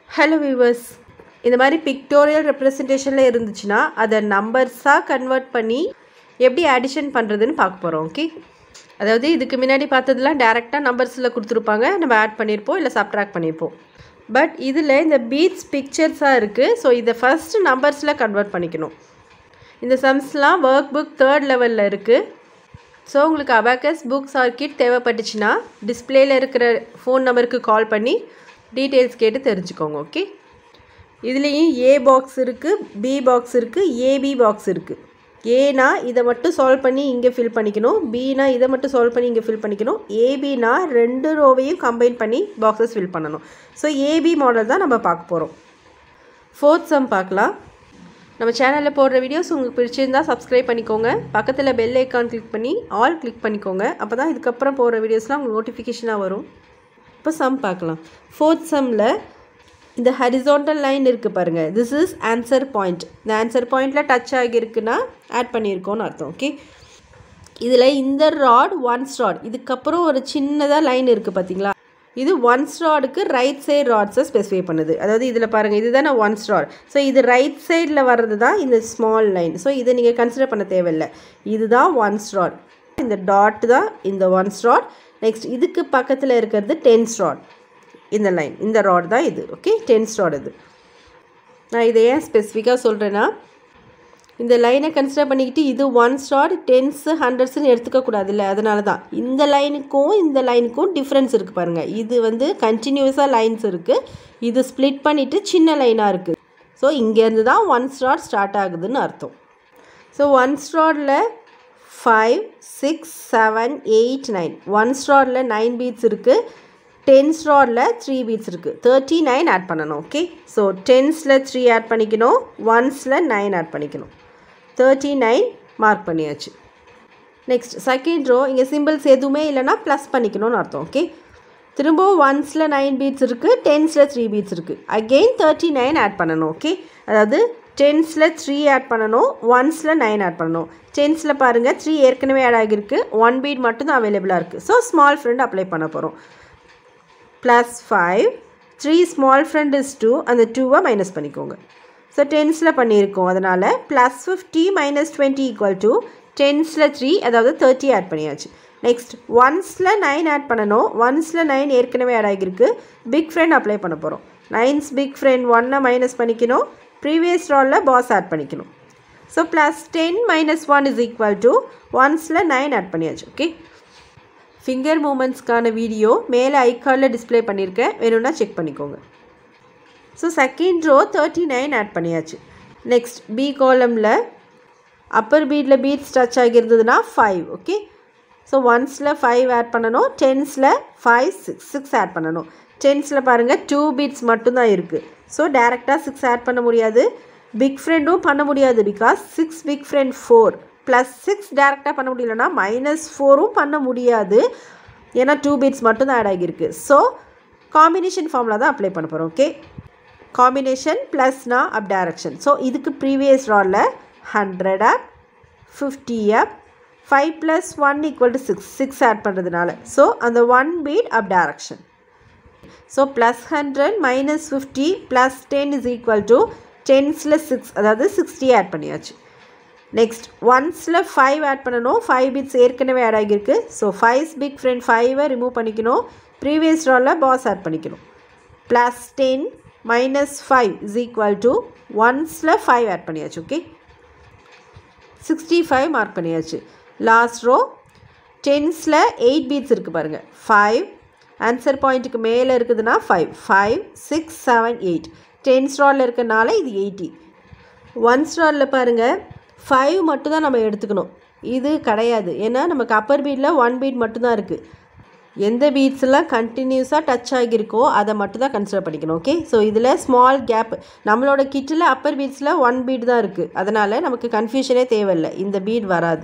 hello viewers இந்த மாதிரி pictorial ரெப்ரசன்டேஷனில் இருந்துச்சுன்னா அதை நம்பர்ஸாக கன்வெர்ட் பண்ணி எப்படி அடிஷன் பண்ணுறதுன்னு பார்க்க போகிறோம் ஓகே அதாவது இதுக்கு முன்னாடி பார்த்ததுலாம் டேரெக்டாக நம்பர்ஸில் கொடுத்துருப்பாங்க நம்ம ஆட் பண்ணியிருப்போம் இல்லை சப்ட்ராக்ட் பண்ணியிருப்போம் பட் இதில் இந்த பீட்ஸ் பிக்சர்ஸாக இருக்குது ஸோ இதை ஃபஸ்ட்டு நம்பர்ஸில் கன்வெர்ட் பண்ணிக்கணும் இந்த சம்ஸ்லாம் ஒர்க் புக் தேர்ட் லெவலில் இருக்குது ஸோ உங்களுக்கு அபாக்கஸ் புக் சர்க்கிட் தேவைப்பட்டுச்சுன்னா டிஸ்பிளேயில் இருக்கிற ஃபோன் நம்பருக்கு கால் பண்ணி டீட்டெயில்ஸ் கேட்டு தெரிஞ்சுக்கோங்க ஓகே இதுலேயும் ஏ பாக்ஸ் இருக்குது பி பாக்ஸ் இருக்குது ஏபி பாக்ஸ் இருக்குது ஏனா இதை மட்டும் சால்வ் பண்ணி இங்கே ஃபில் பண்ணிக்கணும் பினா இதை மட்டும் சால்வ் பண்ணி இங்கே ஃபில் பண்ணிக்கணும் ஏபினா ரெண்டு ரோவையும் கம்பைன் பண்ணி பாக்ஸஸ் ஃபில் பண்ணணும் ஸோ ஏபி மாடல் தான் நம்ம பார்க்க போகிறோம் ஃபோர்த் சம் பார்க்கலாம் நம்ம சேனலில் போடுற வீடியோஸ் உங்களுக்கு பிடிச்சிருந்தா சப்ஸ்கிரைப் பண்ணிக்கோங்க பக்கத்தில் பெல் ஐக்கான் கிளிக் பண்ணி ஆல் கிளிக் பண்ணிக்கோங்க அப்போ தான் இதுக்கப்புறம் போடுற வீடியோஸ்லாம் உங்களுக்கு நோட்டிஃபிகேஷனாக வரும் இப்போ சம் பார்க்கலாம் ஃபோர்த் சம்மில் இந்த ஹரிசாண்டல் லைன் இருக்குது பாருங்கள் திஸ் இஸ் ஆன்சர் பாயிண்ட் இந்த ஆன்சர் பாயிண்டில் டச் ஆகியிருக்குன்னா ஆட் பண்ணியிருக்கோன்னு அர்த்தம் ஓகே இதில் இந்த ராட் ஒன்ஸ் ராட் இதுக்கப்புறம் ஒரு சின்னதாக லைன் இருக்குது பார்த்தீங்களா இது ஒன்ஸ் ராடுக்கு ரைட் சைடு ராட்ஸை ஸ்பெசிஃபை பண்ணுது அதாவது இதில் பாருங்கள் இதுதானே ஒன்ஸ் ராட் ஸோ இது ரைட் சைடில் வர்றது தான் இந்த ஸ்மால் லைன் ஸோ இதை நீங்கள் கன்சிடர் பண்ண தேவையில்லை இதுதான் ஒன்ஸ் ராட் இந்த டாட் தான் இந்த ஒன்ஸ் ராட் நெக்ஸ்ட் இதுக்கு பக்கத்தில் இருக்கிறது டென்ஸ் ராட் இந்த லைன் இந்த ராட் தான் இது ஓகே டென்ஸ் ராட் இது நான் இதை ஏன் ஸ்பெசிஃபிக்காக சொல்கிறேன்னா இந்த லைனை கன்சிடர் பண்ணிக்கிட்டு இது ஒன் ஸ்டார் டென்ஸு ஹண்ட்ரட்ஸ்னு எடுத்துக்கக்கூடாது இல்லை அதனால தான் இந்த லைனுக்கும் இந்த லைனுக்கும் டிஃப்ரென்ஸ் இருக்குது பாருங்கள் இது வந்து கண்டினியூஸாக லைன்ஸ் இருக்குது இது ஸ்ப்ளிட் பண்ணிவிட்டு சின்ன லைனாக இருக்குது ஸோ இங்கேருந்து தான் ஒன் ஸ்டார் ஸ்டார்ட் ஆகுதுன்னு அர்த்தம் ஸோ ஒன் ஸ்டாரில் five six seven eight nine one ஸ்டாரில் நைன் பீட்ஸ் இருக்குது டென் ஸ்டாரில் த்ரீ பீட்ஸ் இருக்குது தேர்ட்டி நைன் ஆட் பண்ணணும் ஓகே ஸோ டென்ஸில் த்ரீ ஆட் பண்ணிக்கணும் ஒன்ஸில் நைன் ஆட் பண்ணிக்கணும் தேர்ட்டி நைன் மார்க் பண்ணியாச்சு நெக்ஸ்ட் செகண்ட் ரோ இங்கே சிம்பிள்ஸ் எதுவுமே இல்லைனா ப்ளஸ் பண்ணிக்கணும்னு அர்த்தம் ஓகே திரும்பவும் ஒன்ஸில் நைன் பீட்ஸ் இருக்குது டென்ஸில் த்ரீ பீட்ஸ் இருக்குது அகெயின் தேர்ட்டி நைன் ஆட் பண்ணணும் ஓகே அதாவது டென்ஸில் த்ரீ ஆட் பண்ணணும் ஒன்ஸில் நைன் ஆட் பண்ணணும் டென்ஸில் பாருங்கள் த்ரீ ஏற்கனவே ஆட் ஆகிருக்கு ஒன் பீட் மட்டும் தான் அவைலபிளாக இருக்குது ஸோ ஸ்மால் ஃப்ரெண்ட் அப்ளை பண்ண போகிறோம் plus five three small friend is two அந்த டூவை மைனஸ் பண்ணிக்கோங்க ஸோ டென்ஸில் பண்ணியிருக்கோம் அதனால் plus fifty minus twenty equal to டென்ஸில் த்ரீ அதாவது தேர்ட்டி ஆட் பண்ணியாச்சு நெக்ஸ்ட் ஒன்ஸில் நைன் ஆட் பண்ணணும் ஒன்ஸில் நைன் ஏற்கனவே ஆட் ஆகிருக்கு பிக் ஃப்ரெண்ட் அப்ளை பண்ண போகிறோம் நைன்ஸ் பிக் ஃப்ரெண்ட் ஒன்னை மைனஸ் பண்ணிக்கணும் ப்ரீவியஸ் ராலில் பாஸ் ஆட் பண்ணிக்கணும் so plus ten minus one is equal to ஒன்ஸில் நைன் ஆட் பண்ணியாச்சு ஓகே ஃபிங்கர் மூமெண்ட்ஸ்க்கான வீடியோ மேலே ஐகார்டில் டிஸ்பிளே பண்ணியிருக்கேன் வேணும்னா செக் பண்ணிக்கோங்க so second row thirty nine add பண்ணியாச்சு நெக்ஸ்ட் பி காலமில் அப்பர் பீட்டில் பீட்ஸ் டச் ஆகிருந்ததுன்னா ஃபைவ் ஓகே ஸோ ஒன்ஸில் ஃபைவ் ஆட் பண்ணணும் டென்ஸில் ஃபைவ் சிக்ஸ் சிக்ஸ் ஆட் பண்ணணும் டென்ஸில் பாருங்கள் டூ பீட்ஸ் மட்டும்தான் இருக்குது ஸோ டேரெக்டாக சிக்ஸ் ஆட் பண்ண முடியாது பிக் ஃப்ரெண்டும் பண்ண முடியாது because six big friend four plus six டேரெக்டாக பண்ண முடியலன்னா மைனஸ் ஃபோரும் பண்ண முடியாது ஏன்னா டூ பீட்ஸ் மட்டும்தான் ஆட் ஆகியிருக்கு ஸோ காம்பினேஷன் ஃபார்மில் தான் அப்ளை பண்ண போகிறோம் ஓகே காம்பினேஷன் ப்ளஸ்னா அப் டேரக்ஷன் ஸோ இதுக்கு ப்ரீவியஸ் ராடில் hundred up fifty up five plus one equal to six six add பண்ணுறதுனால ஸோ அந்த one bead up direction so plus hundred minus fifty plus ten is equal to டென்ஸில் six அதாவது sixty add பண்ணியாச்சு next ஒன்ஸில் five add பண்ணணும் five beads ஏற்கனவே add ஆகியிருக்கு so five big friend ஃபைவை remove பண்ணிக்கணும் ப்ரீவியஸ் ராலில் பாஸ் ஆட் பண்ணிக்கணும் plus ten minus five is equal to ஒன்ஸில் ஃபைவ் ஆட் பண்ணியாச்சு ஓகே சிக்ஸ்டி ஃபைவ் மார்க் பண்ணியாச்சு லாஸ்ட் ரோ டென்ஸில் எயிட் பீட்ஸ் இருக்குது பாருங்கள் ஃபைவ் ஆன்சர் பாயிண்ட்டுக்கு மேலே இருக்குதுன்னா five five six seven eight ten ஸ்டாரில் இருக்கனால இது எயிட்டி ஒன் ஸ்டாரில் பாருங்கள் ஃபைவ் மட்டும் தான் நம்ம எடுத்துக்கணும் இது கிடையாது ஏன்னா நமக்கு அப்பர் பீட்டில் ஒன் பீட் மட்டும்தான் இருக்குது எந்த பீட்ஸ் எல்லாம் கண்டினியூஸாக டச் ஆகியிருக்கோ அதை மட்டும் தான் கன்சிடர் பண்ணிக்கணும் ஓகே ஸோ இதில் ஸ்மால் கேப் நம்மளோட கிட்டில் அப்பர் பீட்ஸில் ஒன் பீட் தான் இருக்குது அதனால் நமக்கு கன்ஃபியூஷனே தேவையில்லை இந்த பீட் வராது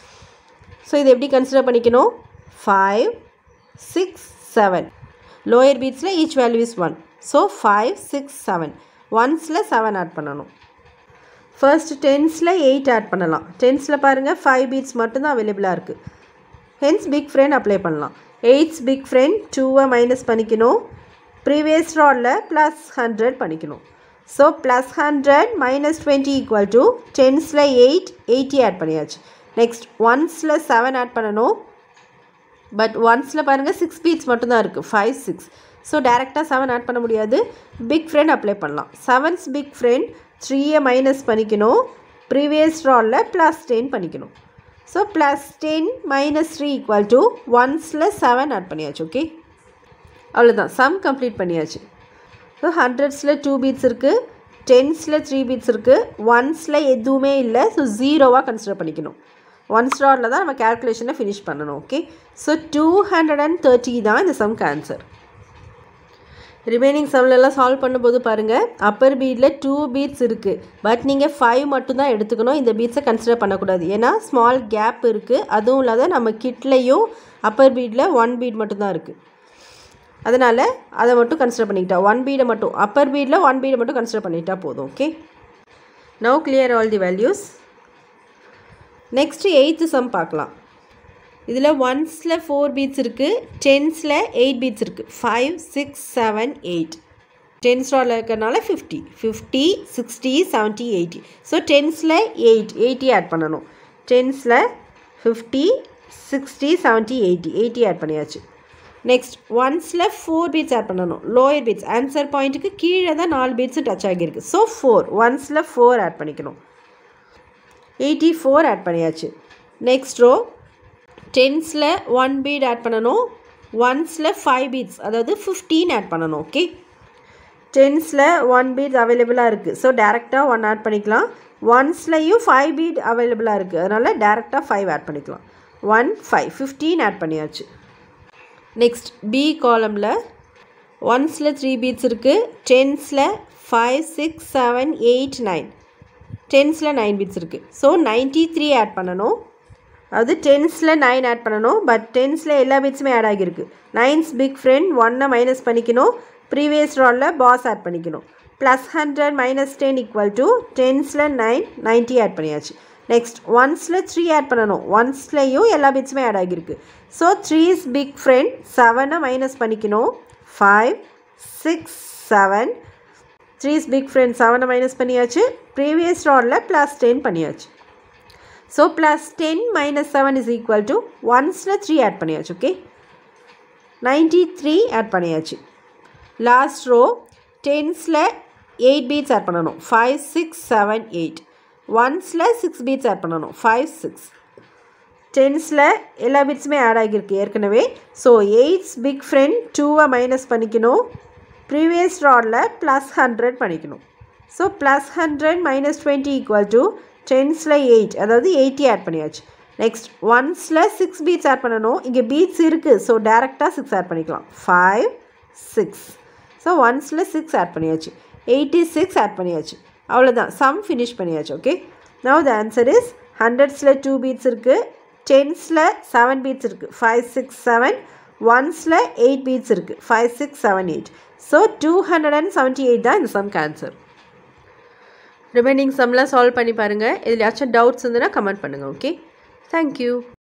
ஸோ இதை எப்படி கன்சிடர் பண்ணிக்கணும் ஃபைவ் சிக்ஸ் செவன் லோயர் பீட்ஸில் each value is one so five six seven ஒன்ஸில் செவன் ஆட் பண்ணணும் ஃபர்ஸ்ட் டென்ஸில் எயிட் ஆட் பண்ணலாம் டென்ஸில் பாருங்கள் ஃபைவ் பீட்ஸ் மட்டும்தான் அவைலபிளாக இருக்குது ஹென்ஸ் பிக் ஃப்ரெண்ட் அப்ளை பண்ணலாம் எயிட்ஸ் பிக் ஃப்ரெண்ட் டூவை மைனஸ் பண்ணிக்கணும் ப்ரீவியஸ் ராடில் ப்ளஸ் ஹண்ட்ரட் பண்ணிக்கணும் so plus hundred minus twenty equal to டென்ஸில் எயிட் எயிட்டி ஆட் பண்ணியாச்சு நெக்ஸ்ட் ஒன்ஸில் செவன் ஆட் பண்ணணும் பட் ஒன்ஸில் பாருங்கள் சிக்ஸ் பீட்ஸ் மட்டும்தான் இருக்குது ஃபைவ் சிக்ஸ் ஸோ டேரெக்டாக செவன் ஆட் பண்ண முடியாது பிக் ஃப்ரெண்ட் அப்ளை பண்ணலாம் செவன்ஸ் பிக் ஃப்ரெண்ட் த்ரீயை மைனஸ் பண்ணிக்கணும் ப்ரீவியஸ் ராடில் ப்ளஸ் டென் பண்ணிக்கணும் so plus ten minus three equal to ஒன்ஸில் செவன் ஆட் பண்ணியாச்சு ஓகே அவ்வளோதான் சம் கம்ப்ளீட் பண்ணியாச்சு ஸோ ஹண்ட்ரட்ஸில் டூ பீட்ஸ் இருக்குது டென்ஸில் த்ரீ பீட்ஸ் இருக்குது ஒன்ஸில் எதுவுமே இல்லை ஸோ ஜீரோவாக கன்சிடர் பண்ணிக்கணும் ஒன் ஸ்டாரில் தான் நம்ம கேல்குலேஷனை ஃபினிஷ் பண்ணணும் okay so two hundred and thirty தான் இந்த சம்க்கு ஆன்சர் ரிமைனிங் சம்லெல்லாம் சால்வ் பண்ணும்போது பாருங்கள் அப்பர் பீட்டில் டூ பீட்ஸ் இருக்குது பட் நீங்கள் ஃபைவ் மட்டும்தான் எடுத்துக்கணும் இந்த பீட்ஸை கன்சிடர் பண்ணக்கூடாது ஏன்னா ஸ்மால் கேப் இருக்குது அதுவும் இல்லாத நம்ம கிட்லேயும் அப்பர் பீட்டில் ஒன் பீட் மட்டும்தான் இருக்குது அதனால் அதை மட்டும் கன்சிடர் பண்ணிக்கிட்டா ஒன் பீடை மட்டும் அப்பர் பீடில் ஒன் பீடை மட்டும் கன்சிடர் பண்ணிட்டா போதும் okay now clear all the values next eighth sum பார்க்கலாம் இதில் ஒன்ஸில் ஃபோர் பீட்ஸ் இருக்குது டென்ஸில் எயிட் பீட்ஸ் இருக்குது five six seven eight ten ஸ்டாரில் இருக்கிறனால fifty fifty sixty seventy eighty so டென்ஸில் எயிட் எயிட்டி ஆட் பண்ணணும் டென்ஸில் fifty sixty seventy eighty eighty add பண்ணியாச்சு நெக்ஸ்ட் ஒன்ஸில் ஃபோர் பீட்ஸ் ஆட் பண்ணணும் லோயர் பீட்ஸ் ஆன்சர் பாயிண்ட்டுக்கு கீழே தான் நாலு பீட்ஸும் டச் ஆகியிருக்கு ஸோ ஃபோர் ஒன்ஸில் ஃபோர் ஆட் பண்ணிக்கணும் எயிட்டி ஃபோர் ஆட் பண்ணியாச்சு நெக்ஸ்ட் ரோ டென்ஸில் ஒன் பீட் ஆட் பண்ணணும் ஒன்ஸில் ஃபைவ் பீட்ஸ் அதாவது ஃபிஃப்டீன் ஆட் பண்ணணும் ஓகே டென்ஸில் ஒன் பீட் அவைலபிளாக இருக்குது ஸோ டேரெக்டாக ஒன் ஆட் பண்ணிக்கலாம் ஒன்ஸ்லையும் ஃபைவ் பீட் அவைலபிளாக இருக்குது அதனால் டேரெக்டாக ஃபைவ் ஆட் பண்ணிக்கலாம் ஒன் ஃபைவ் ஃபிஃப்டீன் ஆட் பண்ணியாச்சு நெக்ஸ்ட் பி காலமில் ஒன்ஸில் த்ரீ பீட்ஸ் இருக்குது டென்ஸில் five six seven eight nine டென்ஸில் நைன் பீட்ஸ் இருக்குது ஸோ நைன்ட்டி த்ரீ ஆட் பண்ணணும் அதாவது டென்ஸில் நைன் ஆட் பண்ணணும் பட் டென்ஸில் எல்லா பீட்ஸுமே ஆட் ஆகியிருக்கு நைன்ஸ் பிக் ஃப்ரெண்ட் ஒன்னை மைனஸ் பண்ணிக்கணும் ப்ரீவியஸ் ராலில் பாஸ் ஆட் பண்ணிக்கணும் plus hundred minus ten equal to டென்ஸில் நைன் நைன்ட்டி ஆட் பண்ணியாச்சு நெக்ஸ்ட் ஒன்ஸில் த்ரீ ஆட் பண்ணணும் ஒன்ஸ்லேயும் எல்லா பீட்ஸுமே ஆட் ஆகியிருக்கு so three is big friend செவனை மைனஸ் பண்ணிக்கணும் five six seven three is big friend செவனை மைனஸ் பண்ணியாச்சு ப்ரீவியஸ் ராடில் ப்ளஸ் டென் பண்ணியாச்சு so plus ten minus seven is equal to ஒன்ஸில் த்ரீ ஆட் பண்ணியாச்சு ஓகே நைன்ட்டி த்ரீ ஆட் பண்ணியாச்சு last row டென்ஸில் எயிட் பீட்ஸ் ஆட் பண்ணணும் ஃபைவ் சிக்ஸ் செவன் எயிட் ஒன்ஸில் சிக்ஸ் பீட்ஸ் ஆட் பண்ணணும் ஃபைவ் சிக்ஸ் டென்ஸில் எல்லா பீட்ஸுமே ஆட் ஆகியிருக்கு ஏற்கனவே ஸோ எயிட்ஸ் பிக் ஃப்ரெண்ட் டூவை மைனஸ் பண்ணிக்கணும் ப்ரீவியஸ் ராடில் ப்ளஸ் ஹண்ட்ரட் பண்ணிக்கணும் so plus hundred minus twenty equal to டென்ஸில் எயிட் அதாவது எயிட்டி ஆட் பண்ணியாச்சு நெக்ஸ்ட் ஒன்ஸில் சிக்ஸ் பீட்ஸ் ஆட் பண்ணணும் இங்கே பீட்ஸ் இருக்குது ஸோ டேரெக்டாக சிக்ஸ் ஆட் பண்ணிக்கலாம் ஃபைவ் சிக்ஸ் ஸோ ஒன்ஸில் சிக்ஸ் ஆட் பண்ணியாச்சு எயிட்டி சிக்ஸ் ஆட் பண்ணியாச்சு அவ்வளோதான் சம் ஃபினிஷ் பண்ணியாச்சு okay now the answer is ஹண்ட்ரட்ஸில் டூ பீட்ஸ் இருக்குது டென்ஸில் செவன் பீட்ஸ் இருக்குது ஃபைவ் சிக்ஸ் செவன் ஒன்ஸில் எயிட் பீட்ஸ் இருக்குது five six seven eight so two hundred and seventy eight தான் இந்த சம்க்கு ஆன்சர் ரிமைனிங் சம்லாம் சால்வ் பண்ணி பாருங்கள் எதுலையாச்சும் டவுட்ஸ் இருந்ததுன்னா கமெண்ட் பண்ணுங்கள் ஓகே தேங்க்யூ